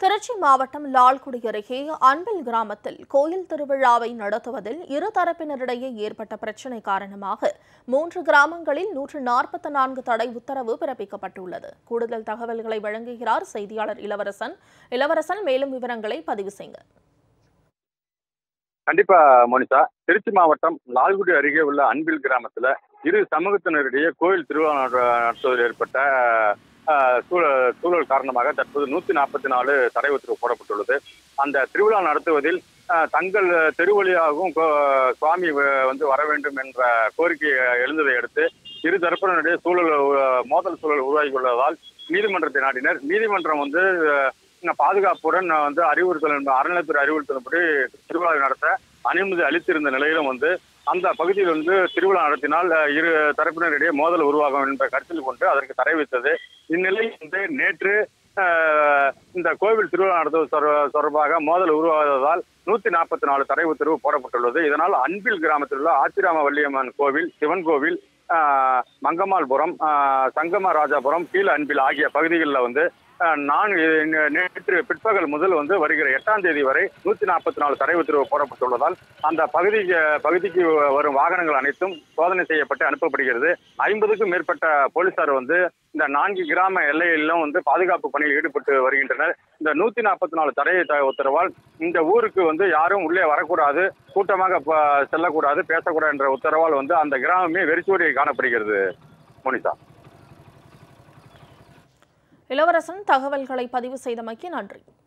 திருச்சி மாவட்டம் லால்குடி அருகே அன்பில் கிராமத்தில் கோயில் திருவிழாவை நடத்துவதில் இரு தரப்பினரிடையே ஏற்பட்ட பிரச்சினை காரணமாக மூன்று கிராமங்களில் நூற்று நாற்பத்தி நான்கு தடை உத்தரவு பிறப்பிக்கப்பட்டுள்ளது கூடுதல் தகவல்களை வழங்குகிறார் செய்தியாளர் இளவரசன் இளவரசன் மேலும் விவரங்களை பதிவு செய்யுங்க கண்டிப்பா மோனிஷா திருச்சி மாவட்டம் லால்குடி அருகே உள்ள அன்பில் கிராமத்துல இரு சமூகத்தினரிடையே கோயில் திருவிழா நட- நடத்துவதில் ஏற்பட்ட ஆஹ், சூழ- சூழல் காரணமாக தற்போது நூத்தி நாற்பத்தி நாலு தடை உத்தரவு போடப்பட்டுள்ளது அந்த திருவிழா நடத்துவதில் ஆஹ், தங்கள் தெரு வழியாகவும் கோ- சுவாமி வ- வந்து வர வேண்டும் என்ற கோரிக்கை எழுந்ததை அடுத்து இரு தரப்பினருடைய சூழல் உ- மோதல் சூழல் உருவாகி உள்ளதால் நீதிமன்றத்தை நாடினர் நீதிமன்றம் வந்து ஆஹ், பாதுகாப்புடன் வந்து அறிவுறுத்தல் அறநிலைத்துறை அறிவுறுத்தல்படி திருவிழாவை நடத்த அனுமதி அளித்திருந்த நிலையிலும் வந்து அந்த பகுதியில் வந்து திருவிழா நடத்தினால் அஹ், இரு தரப்பினரிடையே மோதல் உருவாகும் என்ற கருத்தில் கொண்டு அதற்கு தடை வைத்தது இந்நிலையில் வந்து நேற்று அஹ், இந்த கோவில் திருவிழா நடத்துவது தொடர்- தொடர்பாக மோதல் உருவாவதால் நூத்தி நாற்பத்தி நாலு தடை உத்தரவு போடப்பட்டுள்ளது இதனால் அன்பில் கிராமத்தில் உள்ள ஆச்சிராம வள்ளியம்மன் கோவில் சிவன் கோவில் ஆஹ், மங்கம்மாள்புரம் ஆஹ், சங்கம ராஜாபுரம் கீழ அன்பில் ஆகிய பகுதிகளில் வந்து ஆஹ், நான்கு நே- நேற்று பிற்பகல் முதல் வந்து வருகிற எட்டாம் தேதி வரை நூத்தி நாற்பத்தி நாலு தடை உத்தரவு போடப்பட்டுள்ளதால் அந்த பகுதிக்கு பகுதிக்கு வரும் வாகனங்கள் அனைத்தும் சோதனை செய்யப்பட்டு அனுப்பப்படுகிறது ஐம்பதுக்கும் மேற்பட்ட போலீசார் வந்து இந்த நான்கு கிராம எல்லைகளிலும் வந்து பாதுகாப்பு பணியில் ஈடுபட்டு வருகின்றனர் இந்த நூத்தி நாற்பத்தி நாலு தடை த- உத்தரவால் இந்த ஊருக்கு வந்து யாரும் உள்ளே வரக்கூடாது கூட்டமாக ப- செல்லக்கூடாது பேசக்கூடாது என்ற உத்தரவால் வந்து அந்த கிராமமே வெறிச்சோடி காணப்படுகிறது மோனிஷா இளவரசன் தகவல்களை பதிவு செய்தமைக்கு நன்றி